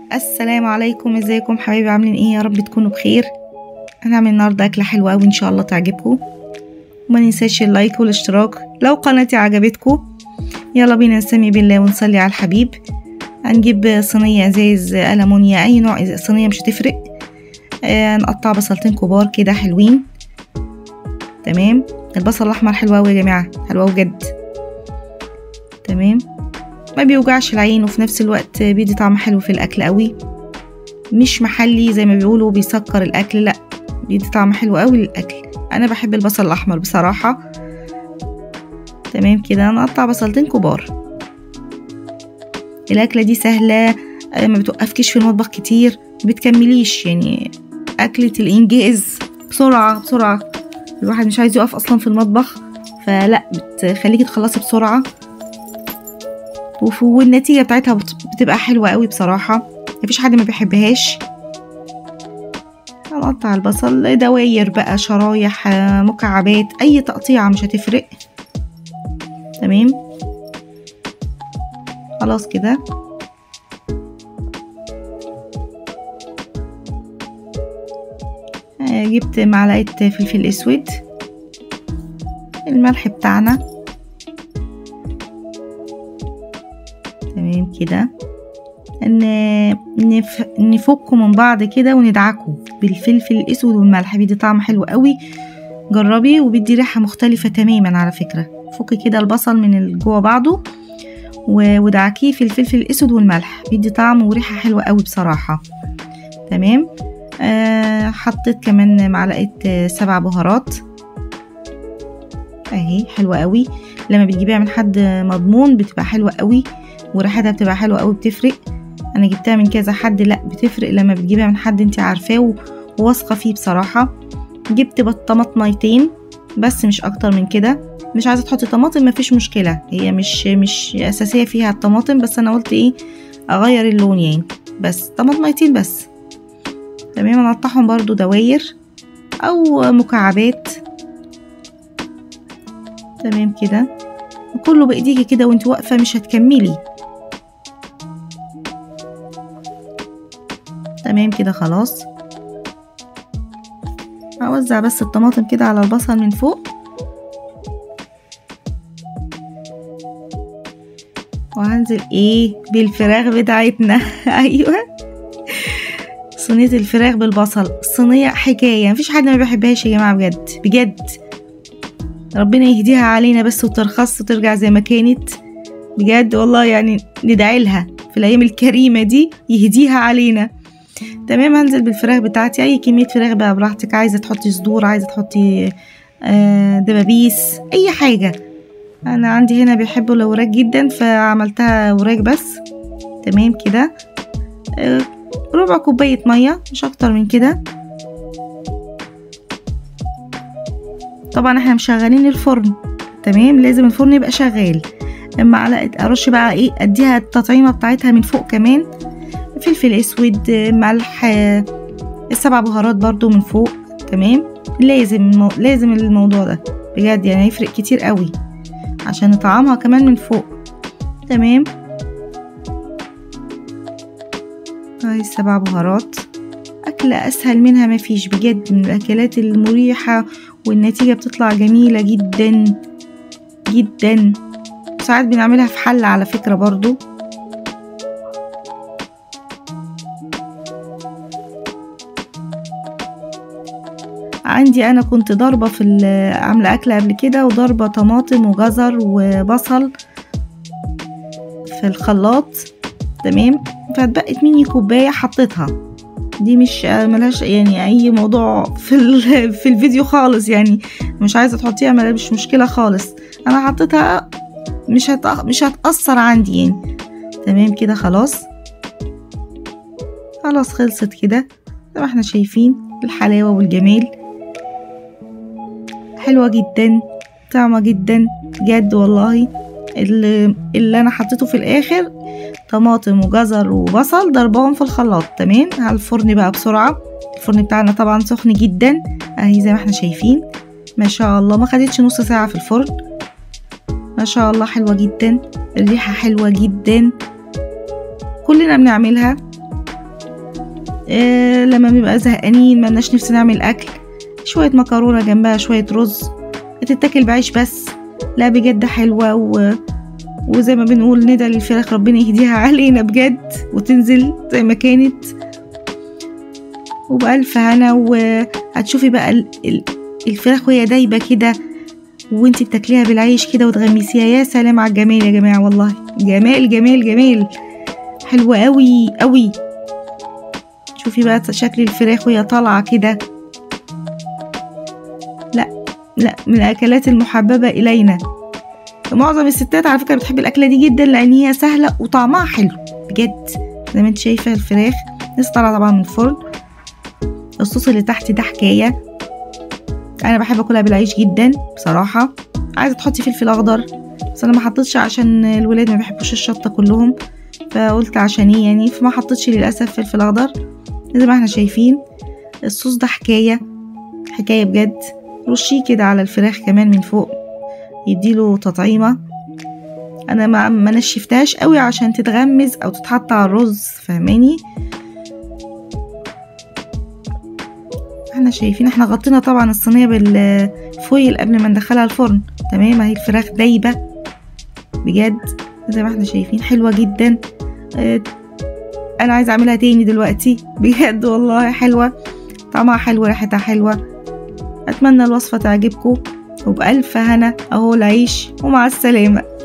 السلام عليكم ازيكم حبايبي عاملين ايه يا رب تكونوا بخير هنعمل النهارده اكله حلوه قوي ان شاء الله تعجبكم وما ننساش اللايك والاشتراك لو قناتي عجبتكم يلا بينا نسمي بالله ونصلي على الحبيب هنجيب صينيه ازاز المونيا اي نوع صينيه مش هتفرق آه نقطع بصلتين كبار كده حلوين تمام البصل الاحمر حلو قوي يا جماعه حلو قوي بجد تمام ما بيوجعش العين وفي نفس الوقت بيدي طعم حلو في الاكل قوي مش محلي زي ما بيقولوا بيسكر الاكل لا بيدي طعم حلو قوي للاكل انا بحب البصل الاحمر بصراحه تمام كده نقطع بصلتين كبار الاكله دي سهله ما بتوقفكيش في المطبخ كتير ما بتكمليش يعني اكله الانجاز بسرعه بسرعه الواحد مش عايز يقف اصلا في المطبخ فلا بتخليكي تخلصي بسرعه والنتيجة بتاعتها بتبقى حلوة قوي بصراحة مفيش حد ما بيحبهاش هنقطع البصل دواير بقى شرايح مكعبات اي تقطيعة مش هتفرق تمام خلاص كده جبت معلقة فلفل اسود الملح بتاعنا تمام كده ان نف... نفكه من بعض كده وندعكه بالفلفل الاسود والملح بيدي طعم حلو قوي جربي وبيدي ريحه مختلفه تماما على فكره فكي كده البصل من جوه بعضه ودعكيه في الفلفل الاسود والملح بيدي طعم وريحه حلوه قوي بصراحه تمام آه حطيت كمان معلقه سبع بهارات اهي حلوه قوي لما بتجيبيها من حد مضمون بتبقى حلوه قوي وريحتها بتبقى حلوه قوي بتفرق انا جبتها من كذا حد لا بتفرق لما بتجيبها من حد انت عارفاه وواثقه فيه بصراحه جبت طماطميتين بس مش اكتر من كده مش عايزه تحطي طماطم مفيش مشكله هي مش مش اساسيه فيها الطماطم بس انا قلت ايه اغير اللون يعني بس طماطميتين بس تمام نقطعهم برضو دواير او مكعبات تمام كده وكله بايديكي كده وانت واقفه مش هتكملي تمام كده خلاص هوزع بس الطماطم كده على البصل من فوق وهنزل ايه بالفراخ بتاعتنا ايوه صينيه الفراخ بالبصل صينيه حكايه مفيش حد ما بيحبهاش يا جماعه بجد بجد ربنا يهديها علينا بس وترخص وترجع زي ما كانت بجد والله يعني ندعي لها في الايام الكريمه دي يهديها علينا تمام هنزل بالفراخ بتاعتي اي كميه فراخ بقى براحتك عايزه تحطي صدور عايزه تحطي آه دبابيس اي حاجه انا عندي هنا بيحبوا الاوراق جدا فعملتها وراك بس تمام كده آه ربع كوبايه ميه مش اكتر من كده طبعا احنا مشغلين الفرن تمام لازم الفرن يبقى شغال معلقه ارش بقى ايه اديها التطعيمه بتاعتها من فوق كمان فلفل اسود ملح السبع بهارات برضو من فوق تمام لازم لازم الموضوع ده بجد يعني هيفرق كتير قوي عشان نطعمها كمان من فوق تمام هاي السبع بهارات أكلة أسهل منها مفيش بجد من الأكلات المريحة والنتيجة بتطلع جميلة جدا جدا ساعات بنعملها في حل على فكرة برضو عندي انا كنت ضاربه في عامله اكله قبل كده وضاربه طماطم وجزر وبصل في الخلاط تمام فاتبقت مني كوبايه حطيتها دي مش ملهاش يعني اي موضوع في في الفيديو خالص يعني مش عايزه تحطيها مش مشكله خالص انا حطيتها مش هت... مش هتاثر عندي يعني تمام كده خلاص خلاص خلصت كده زي ما احنا شايفين الحلاوه والجمال حلوه جدا طعمه جدا بجد والله اللي, اللي انا حطيته في الاخر طماطم وجزر وبصل ضربهم في الخلاط تمام على الفرن بقى بسرعه الفرن بتاعنا طبعا سخن جدا اهي زي ما احنا شايفين ما شاء الله ما خدتش نص ساعه في الفرن ما شاء الله حلوه جدا الريحه حلوه جدا كلنا بنعملها آه لما بنبقى زهقانين ملناش نفس نعمل اكل شويه مكرونه جنبها شويه رز بتتاكل بعيش بس لا بجد حلوه و... وزي ما بنقول ندى للفراخ ربنا يهديها علينا بجد وتنزل زي ما كانت وبألف هنا وهتشوفي بقى ال- ال- الفراخ وهي دايبة كده وانتي بتاكليها بالعيش كده وتغمسيها يا سلام على الجمال يا جماعة والله جمال جمال جمال حلوة قوي قوي شوفي بقى شكل الفراخ وهي طالعة كده لا لا من الأكلات المحببة إلينا معظم الستات على فكرة بتحب الأكلة دي جدا لأن هي سهلة وطعمها حلو بجد زي ما انت شايفة الفراخ لسه طالعة طبعا من الفرن الصوص اللي تحت ده حكاية أنا بحب أكلها بالعيش جدا بصراحة عايزة تحطي فلفل أخضر بس أنا ما حطيتش عشان الولاد ما بيحبوش الشطة كلهم فقلت عشان ايه يعني فما حطيتش للأسف فلفل أخضر زي ما احنا شايفين الصوص ده حكاية حكاية بجد رشيه كده على الفراخ كمان من فوق يديله تطعيمة انا ما ما نشفتهاش قوي عشان تتغمز او تتحط على الرز فاهماني احنا شايفين احنا غطينا طبعا الصينيه بالفويل قبل ما ندخلها الفرن تمام اهي الفراخ دايبه بجد زي ما احنا شايفين حلوه جدا اه انا عايزه اعملها تاني دلوقتي بجد والله حلوه طعمها حلو ريحتها حلوه اتمنى الوصفه تعجبكم وبألف هنا اهو العيش ومع السلامه